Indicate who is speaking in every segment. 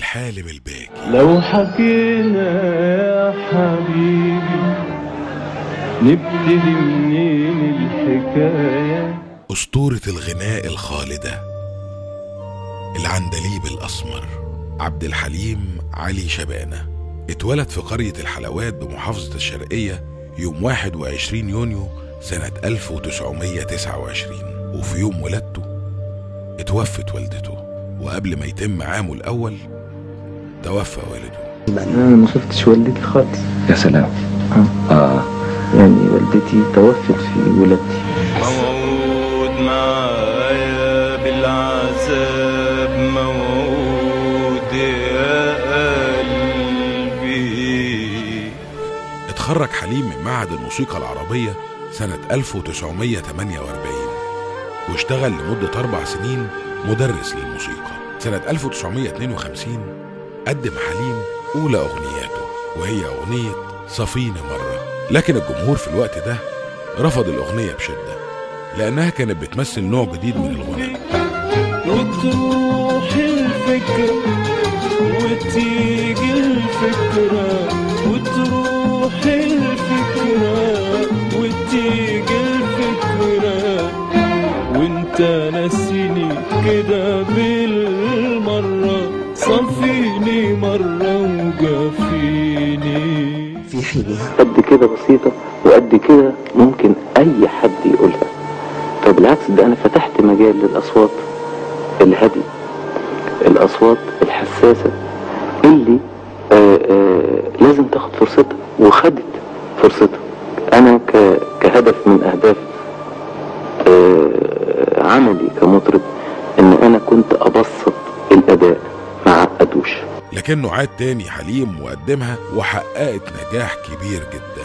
Speaker 1: حالم الباكي
Speaker 2: لو حكينا يا حبيبي نبتدي منين الحكاية
Speaker 1: أسطورة الغناء الخالدة العندليب الأسمر عبد الحليم علي شبانة اتولد في قرية الحلوات بمحافظة الشرقية يوم 21 يونيو سنة 1929 وفي يوم ولادته اتوفت والدته وقبل ما يتم عامه الأول توفى والده
Speaker 3: انا ما شفتش والدتي خالص
Speaker 4: يا سلام
Speaker 3: آه.
Speaker 4: اه
Speaker 3: يعني والدتي توفت في ولادتي
Speaker 2: موعود معايا بالعذاب موعود يا قلبي
Speaker 1: اتخرج حليم من معهد الموسيقى العربية سنة 1948 واشتغل لمدة أربع سنين مدرس للموسيقى سنة 1952 قدم حليم أولى أغنياته وهي أغنية صفيني مرة لكن الجمهور في الوقت ده رفض الأغنية بشدة لأنها كانت بتمثل نوع جديد من الغنى
Speaker 2: وتروح الفكرة وتيجي الفكرة وتروح الفكرة وتيجي الفكرة وانت ناسيني كده بالمرة صفيني مرة وجافيني
Speaker 3: في حين قد كده بسيطة وقد كده ممكن أي حد يقولها فبالعكس ده أنا فتحت مجال للأصوات الهادية الأصوات الحساسة اللي آآ آآ لازم تاخد فرصتها وخدت فرصتها أنا ك- كهدف من أهداف آه، عملي كمطرب إن أنا كنت أبسط الأداء ما عقدوش
Speaker 1: لكنه عاد تاني حليم وقدمها وحققت نجاح كبير جدا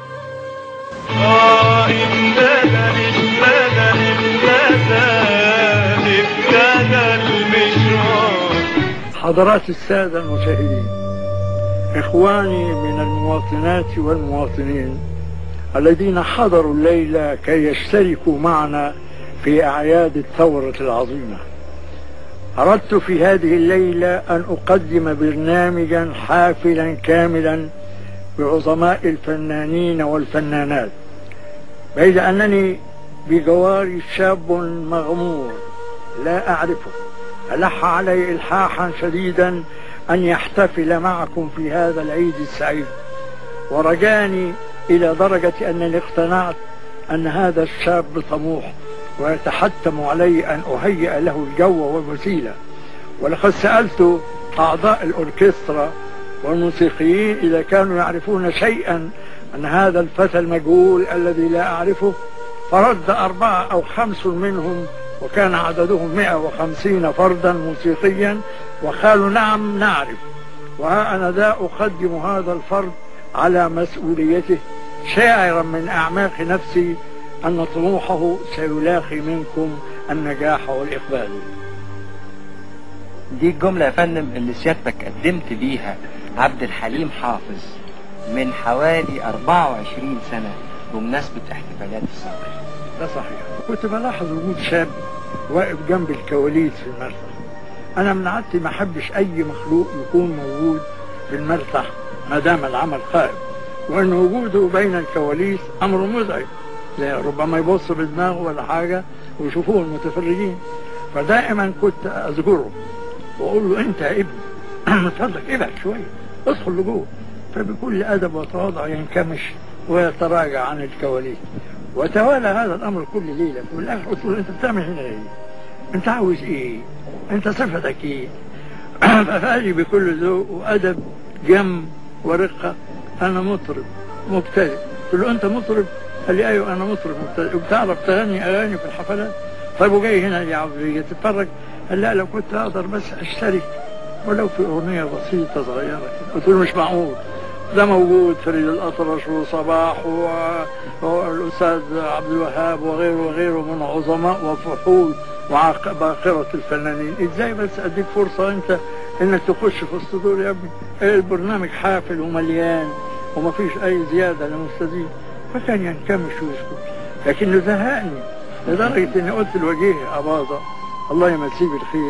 Speaker 2: آه ابتدى ابتدى ابتدى ابتدى المشوار
Speaker 5: حضرات السادة المشاهدين إخواني من المواطنات والمواطنين الذين حضروا الليلة كي يشتركوا معنا في أعياد الثورة العظيمة أردت في هذه الليلة أن أقدم برنامجا حافلا كاملا بعظماء الفنانين والفنانات بيد أنني بجواري شاب مغمور لا أعرفه ألح علي إلحاحا شديدا أن يحتفل معكم في هذا العيد السعيد ورجاني إلى درجة أنني اقتنعت أن هذا الشاب طموح ويتحتم علي أن أهيئ له الجو والوسيلة ولقد سألت أعضاء الأوركسترا والموسيقيين إذا كانوا يعرفون شيئا عن هذا الفتى المجهول الذي لا أعرفه فرد أربعة أو خمس منهم وكان عددهم 150 فردا موسيقيا وقالوا نعم نعرف وها أنا ذا أقدم هذا الفرد على مسؤوليته شاعرا من أعماق نفسي أن طموحه سيلاقي منكم النجاح والإقبال
Speaker 6: دي الجملة يا فندم اللي سيادتك قدمت بيها عبد الحليم حافظ من حوالي 24 سنة بمناسبة احتفالات الثورة
Speaker 5: ده صحيح كنت بلاحظ وجود شاب واقف جنب الكواليس في المرتح انا من عادتي ما احبش اي مخلوق يكون موجود في المرتح ما دام العمل قائم وان وجوده بين الكواليس امر مزعج لا ربما يبص بدماغه ولا حاجه ويشوفوه المتفرجين فدائما كنت اذكره واقول له انت يا ابني من فضلك ابعد شويه ادخل لجوه فبكل ادب وتواضع ينكمش ويتراجع عن الكواليس وتوالى هذا الامر كل ليله في الاخر قلت له انت بتعمل هنا ايه؟ انت عاوز ايه؟ انت صفتك ايه؟ فقال لي بكل ذوق وادب جم ورقه انا مطرب مبتدئ قلت له انت مطرب؟ قال لي ايوه انا مطرب مبتدئ وبتعرف تغني اغاني في الحفلات؟ طيب وجاي هنا يا عبد تتفرج؟ قال لا لو كنت اقدر بس اشترك ولو في اغنيه بسيطه صغيره كده. قلت له مش معقول ده موجود فريد الأطرش وصباح و- والأستاذ عبد الوهاب وغيره وغيره من عظماء وفحول وباقرة الفنانين ازاي بس اديك فرصة انت انك تخش في الصدور يا ابني البرنامج حافل ومليان وما فيش اي زيادة لمستزيد فكان ينكمش ويسكت لكنه زهقني لدرجة اني قلت لوجيه أباظة الله يمسيه بالخير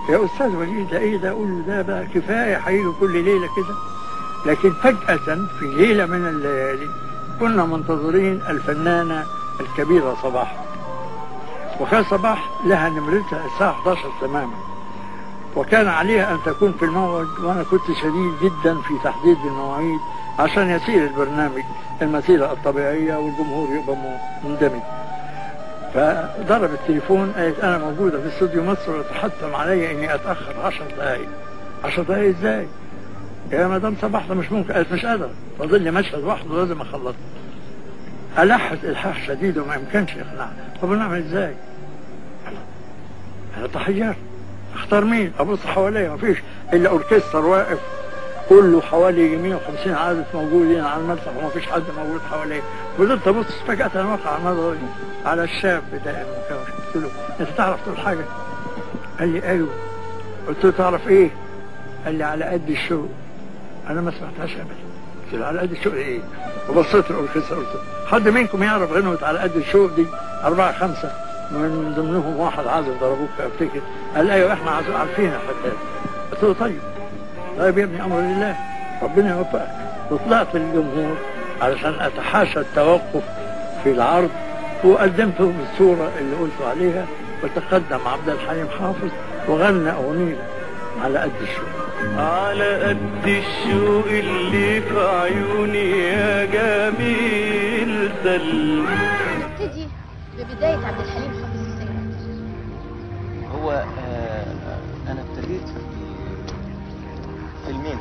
Speaker 5: يا استاذ وليد ده ايه ده اقول له ده بقى كفايه هيجي كل ليله كده لكن فجاه في ليله من الليالي كنا منتظرين الفنانه الكبيره صباح وكان صباح لها نمرتها الساعه 11 تماما وكان عليها ان تكون في الموعد وانا كنت شديد جدا في تحديد المواعيد عشان يسير البرنامج المسيره الطبيعيه والجمهور يبقى م- مندمج فضرب التليفون قالت انا موجوده في استوديو مصر وتحتم علي اني اتاخر 10 دقائق 10 دقائق ازاي؟ يا مدام صباح ده مش ممكن قالت مش قادر فاضل لي مشهد واحد ولازم اخلصه الحت الحاح شديد وما يمكنش اقناع طب نعمل ازاي؟ انا تحير اختار مين؟ ابص حواليا مفيش الا اوركستر واقف كله حوالي 150 عازف موجودين على المسرح ومفيش حد موجود حواليه فضلت ابص فجاه انا وقع نظري على الشاب بتاع المكان قلت له انت تعرف تقول حاجه؟ قال لي ايوه قلت له تعرف ايه؟ قال لي على قد الشوق انا ما سمعتهاش ابدا قلت له على قد الشوق ايه؟ وبصيت الاوركسترا قلت له حد منكم يعرف غنوه على قد الشوق دي اربعه خمسه من ضمنهم واحد عازف ضربوك افتكر قال ايوه احنا عازف عارفينها حتى قلت له طيب طيب يا ابني امر لله ربنا يوفقك وطلعت للجمهور علشان اتحاشى التوقف في العرض وقدمته بالصوره اللي قلت عليها وتقدم عبد الحليم حافظ وغنى اغنيه على قد الشوق
Speaker 2: على قد الشوق اللي في عيوني يا جميل سل
Speaker 4: نبتدي ببداية عبد الحليم حافظ السيد
Speaker 7: هو آه انا ابتديت في فيلمين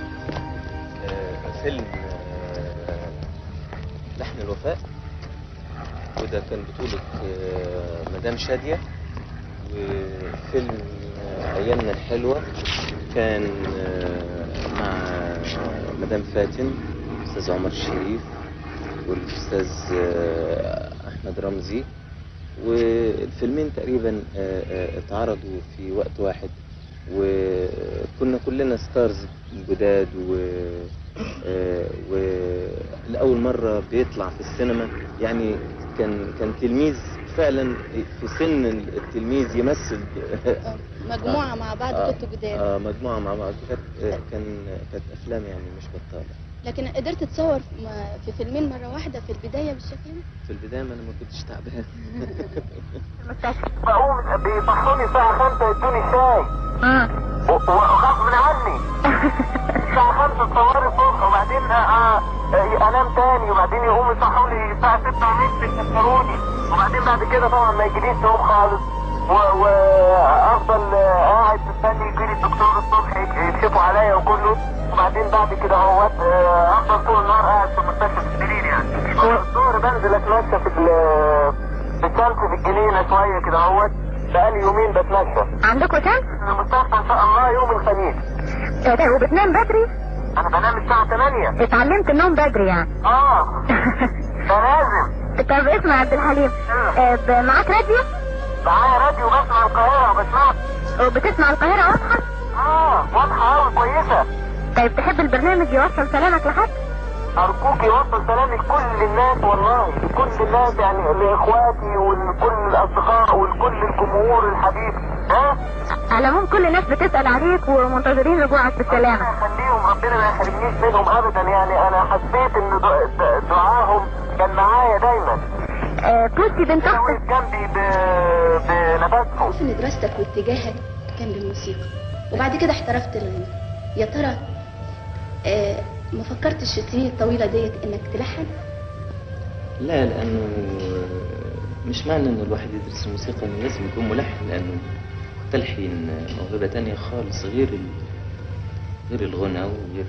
Speaker 7: آه فيلم آه لحن الوفاء وده كان بطولة آه مدام شادية وفيلم آه أيامنا الحلوة كان آه مع مدام فاتن الأستاذ عمر الشريف والأستاذ آه أحمد رمزي والفيلمين تقريبا آه، آه، اتعرضوا في وقت واحد وكنا كلنا ستارز جداد و آه، ولأول مرة بيطلع في السينما يعني كان كان تلميذ فعلا في سن التلميذ يمثل
Speaker 4: مجموعة مع بعض
Speaker 7: آه،
Speaker 4: كنتوا جداد
Speaker 7: آه مجموعة مع بعض كانت آه، كان كانت أفلام يعني مش بطالة
Speaker 4: لكن قدرت تصور م- في فيلمين مرة واحدة في البداية بالشكل ده
Speaker 7: في البداية ما أنا ما كنتش تعبان
Speaker 8: بقوم بيصحوني الساعة 5 يدوني شاي و- وغصب عني الساعة 5 تصوري الصبح وبعدين آه آه انام تاني وبعدين يقوموا يصحوني الساعة 6 ونص يفطروني وبعدين بعد كده طبعا ما يجيليش نوم خالص و- وافضل آه، قاعد مستني يجيلي الدكتور الصبح يك- يكشفوا عليا وكله وبعدين بعد كده اهوت آه، افضل طول النهار قاعد في مستشفى السرير يعني الظهر بنزل اتمشى في ال- في الشمس في الجنينة شوية كده اهوت بقالي يومين بتمشى
Speaker 9: عندكم شمس؟
Speaker 8: المستشفى ان شاء الله يوم الخميس
Speaker 9: إيه ده وبتنام بدري؟
Speaker 8: انا بنام الساعة 8
Speaker 9: اتعلمت النوم بدري يعني
Speaker 8: اه ده لازم
Speaker 9: طب اسمع يا عبد الحليم آه، ب- معاك راديو؟
Speaker 8: معايا راديو بسمع القاهرة وبسمع
Speaker 9: وبتسمع القاهرة واضحة؟
Speaker 8: اه واضحة قوي كويسة
Speaker 9: طيب تحب البرنامج يوصل سلامك لحد؟
Speaker 8: ارجوك يوصل سلامي لكل الناس والله لكل الناس يعني لاخواتي ولكل الاصدقاء ولكل الجمهور الحبيب ها
Speaker 9: على العموم كل الناس بتسأل عليك ومنتظرين رجوعك بالسلامة
Speaker 8: ربنا يخليهم ربنا ما يحرمنيش منهم ابدا يعني انا حسيت ان دع- دع- دعاهم كان معايا دايما
Speaker 9: آه، بوسي بنت
Speaker 8: واقف
Speaker 9: اختك
Speaker 8: جنبي ب- بنفسهم
Speaker 4: عارف ان دراستك واتجاهك كان بالموسيقى وبعد كده احترفت الغنى يا ترى آه ما فكرتش في السنين الطويلة ديت انك تلحن
Speaker 7: لا لأنه مش معنى إن الواحد يدرس الموسيقى إنه لازم يكون ملحن لأنه التلحين موهبة تانية خالص غير ال... غير الغنى وغير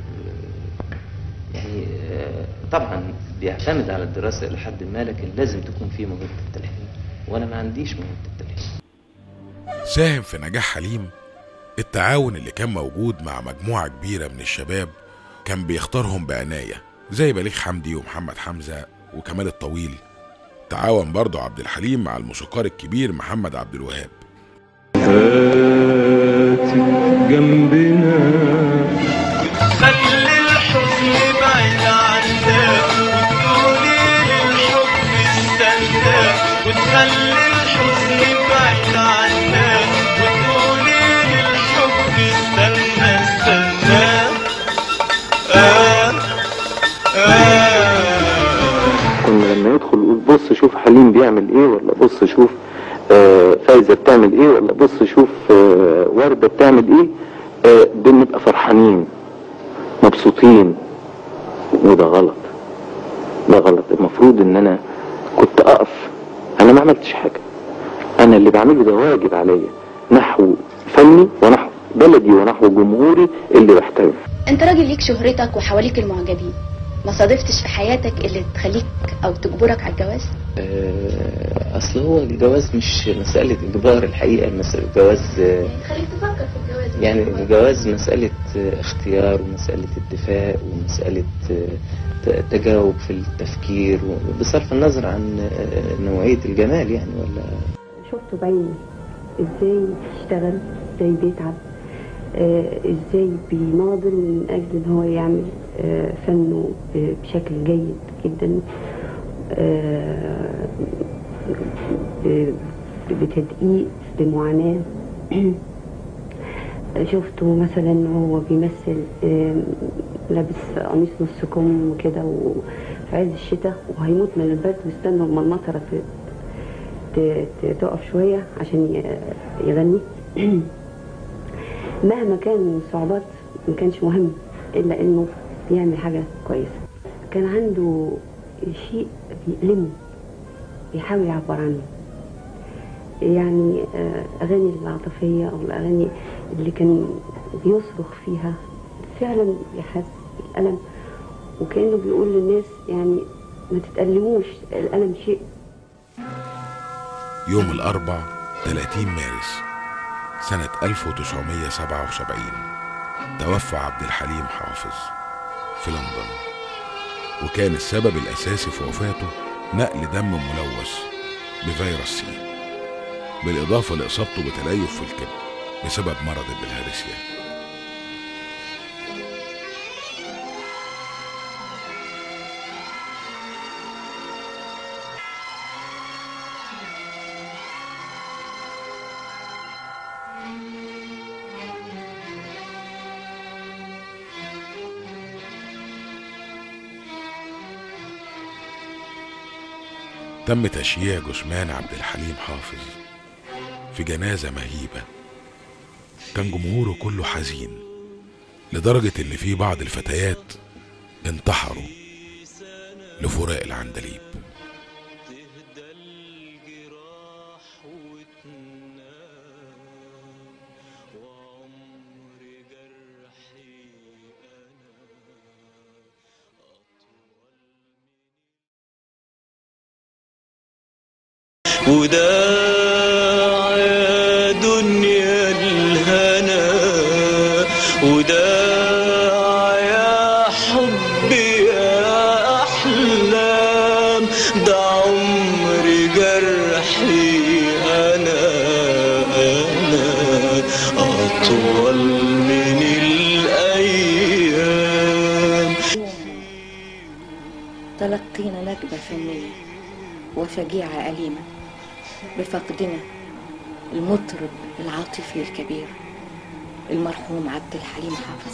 Speaker 7: يعني آه، طبعا بيعتمد على الدراسة إلى حد ما لكن لازم تكون في موهبة التلحين وأنا ما عنديش موهبة التلحين
Speaker 1: ساهم في نجاح حليم التعاون اللي كان موجود مع مجموعة كبيرة من الشباب كان بيختارهم بعناية زي بليغ حمدي ومحمد حمزة وكمال الطويل تعاون برضه عبد الحليم مع الموسيقار الكبير محمد عبد الوهاب
Speaker 2: هاتي جنبنا خلي الحزن بعيد عنا وتقولي للحب استنى وتخلي الحزن بعيد عنا وتقولي
Speaker 3: بص شوف حليم بيعمل ايه ولا بص شوف آه، فايزة بتعمل ايه ولا بص شوف آه، وردة بتعمل ايه آه، بنبقى فرحانين مبسوطين وده غلط ده غلط المفروض ان انا كنت اقف انا ما عملتش حاجة انا اللي بعمله ده واجب عليا نحو فني ونحو بلدي ونحو جمهوري اللي بحترمه
Speaker 4: انت راجل ليك شهرتك وحواليك المعجبين ما صادفتش في حياتك اللي تخليك او تجبرك على الجواز
Speaker 7: آه، اصل هو الجواز مش مسألة اجبار الحقيقة مسألة الجواز آه،
Speaker 4: تخليك تفكر في الجواز
Speaker 7: يعني الجواز مسألة آه، اختيار ومسألة اتفاق ومسألة آه، ت- تجاوب في التفكير بصرف النظر عن آه، نوعية الجمال يعني ولا
Speaker 10: شفته بعيني ازاي بيشتغل ازاي بيتعب آه، ازاي بيناضل من اجل ان هو يعمل آه، فنه ب- بشكل جيد جدا آه، ب- بتدقيق بمعاناة شفته مثلا وهو بيمثل آه، لابس قميص نص كم كده وفي عز الشتاء وهيموت من البرد واستنى لما المطره ت- ت- ت- تقف شوية عشان ي- يغني مهما كان الصعوبات ما كانش مهم إلا إنه يعمل حاجة كويسة كان عنده شيء بيألمه بيحاول يعبر عنه يعني آه، أغاني العاطفية أو الأغاني اللي كان بيصرخ فيها فعلا بيحس بالألم وكأنه بيقول للناس يعني ما تتألموش الألم شيء
Speaker 1: يوم الأربع 30 مارس سنة 1977 توفى عبد الحليم حافظ في لندن وكان السبب الأساسي في وفاته نقل دم ملوث بفيروس سي بالإضافة لإصابته بتليف في الكبد بسبب مرض البلهارسيا تم تشييع جثمان عبد الحليم حافظ في جنازة مهيبة كان جمهوره كله حزين لدرجة إن في بعض الفتيات انتحروا لفراق العندليب
Speaker 2: وداع يا دنيا الهنا وداع يا حبي يا أحلام ده عمري جرحي أنا أنا أطول من الأيام
Speaker 11: تلقينا نكبة فنية وفجيعة أليمة بفقدنا المطرب العاطفي الكبير المرحوم عبد الحليم حافظ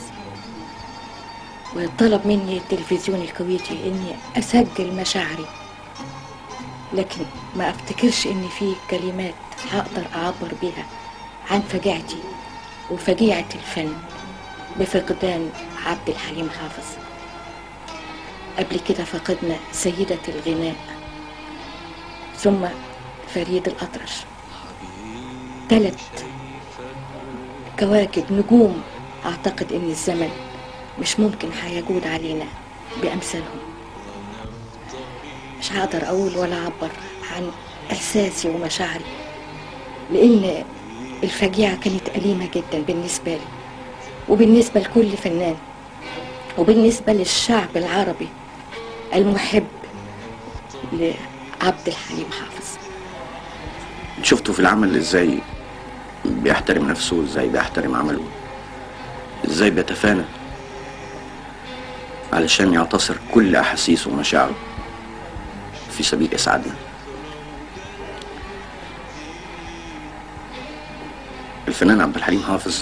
Speaker 11: وطلب مني التلفزيون الكويتي اني اسجل مشاعري لكن ما افتكرش ان في كلمات هقدر اعبر بيها عن فجيعتي وفجيعة الفن بفقدان عبد الحليم حافظ قبل كده فقدنا سيدة الغناء ثم فريد الأطرش ثلاث كواكب نجوم أعتقد إن الزمن مش ممكن هيجود علينا بأمثالهم مش هقدر أقول ولا أعبر عن إحساسي ومشاعري لأن الفجيعة كانت أليمة جدا بالنسبة لي وبالنسبة لكل فنان وبالنسبة للشعب العربي المحب لعبد الحليم حافظ
Speaker 12: شفته في العمل ازاي بيحترم نفسه ازاي بيحترم عمله ازاي بيتفانى علشان يعتصر كل احاسيسه ومشاعره في سبيل اسعادنا الفنان عبد الحليم حافظ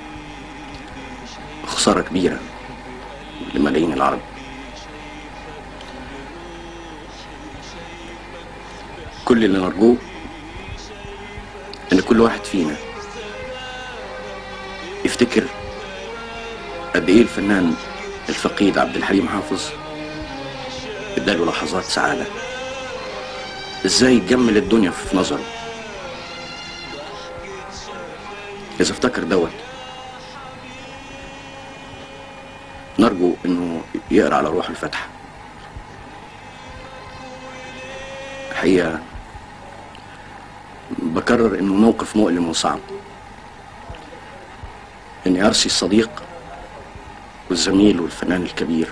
Speaker 12: خسارة كبيرة لملايين العرب كل اللي نرجوه ان كل واحد فينا يفتكر قد ايه الفنان الفقيد عبد الحليم حافظ اداله لحظات سعادة ازاي جمل الدنيا في نظره اذا افتكر دوت نرجو انه يقرا على روح الفاتحه حقيقه بكرر انه موقف مؤلم وصعب اني ارسي الصديق والزميل والفنان الكبير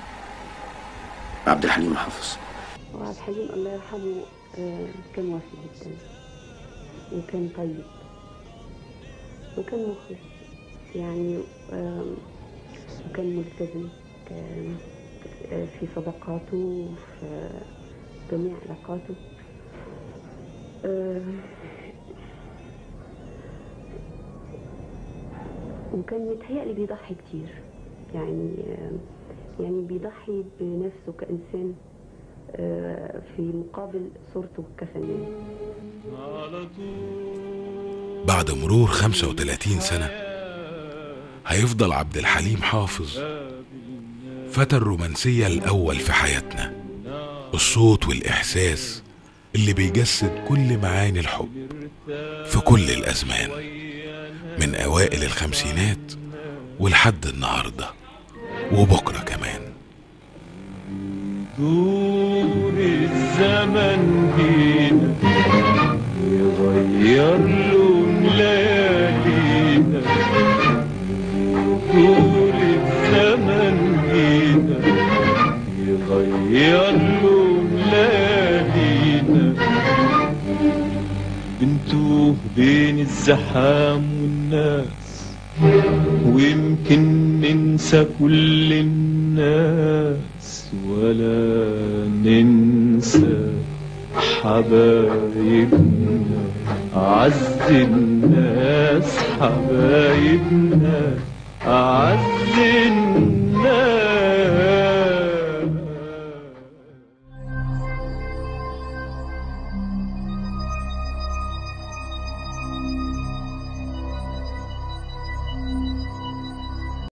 Speaker 12: عبد الحليم حافظ
Speaker 10: وعبد الحليم الله يرحمه آه، كان وافي جدا وكان طيب وكان مخلص يعني آم، وكان ملتزم كان آه، في صداقاته وفي جميع علاقاته آه، وكان يتهيألي بيضحي كتير يعني آه، يعني بيضحي بنفسه كإنسان آه، في مقابل صورته كفنان
Speaker 1: بعد مرور 35 سنة هيفضل عبد الحليم حافظ فتى الرومانسية الأول في حياتنا الصوت والإحساس اللي بيجسد كل معاني الحب في كل الأزمان من أوائل الخمسينات ولحد النهاردة وبكرة كمان
Speaker 2: دور الزمن بينا يغير لون ليالينا دور الزمن بينا يغير لون ليالينا بنتوه بين الزحام والناس ويمكن ننسى كل الناس ولا ننسى حبايبنا أعز الناس حبايبنا أعز الناس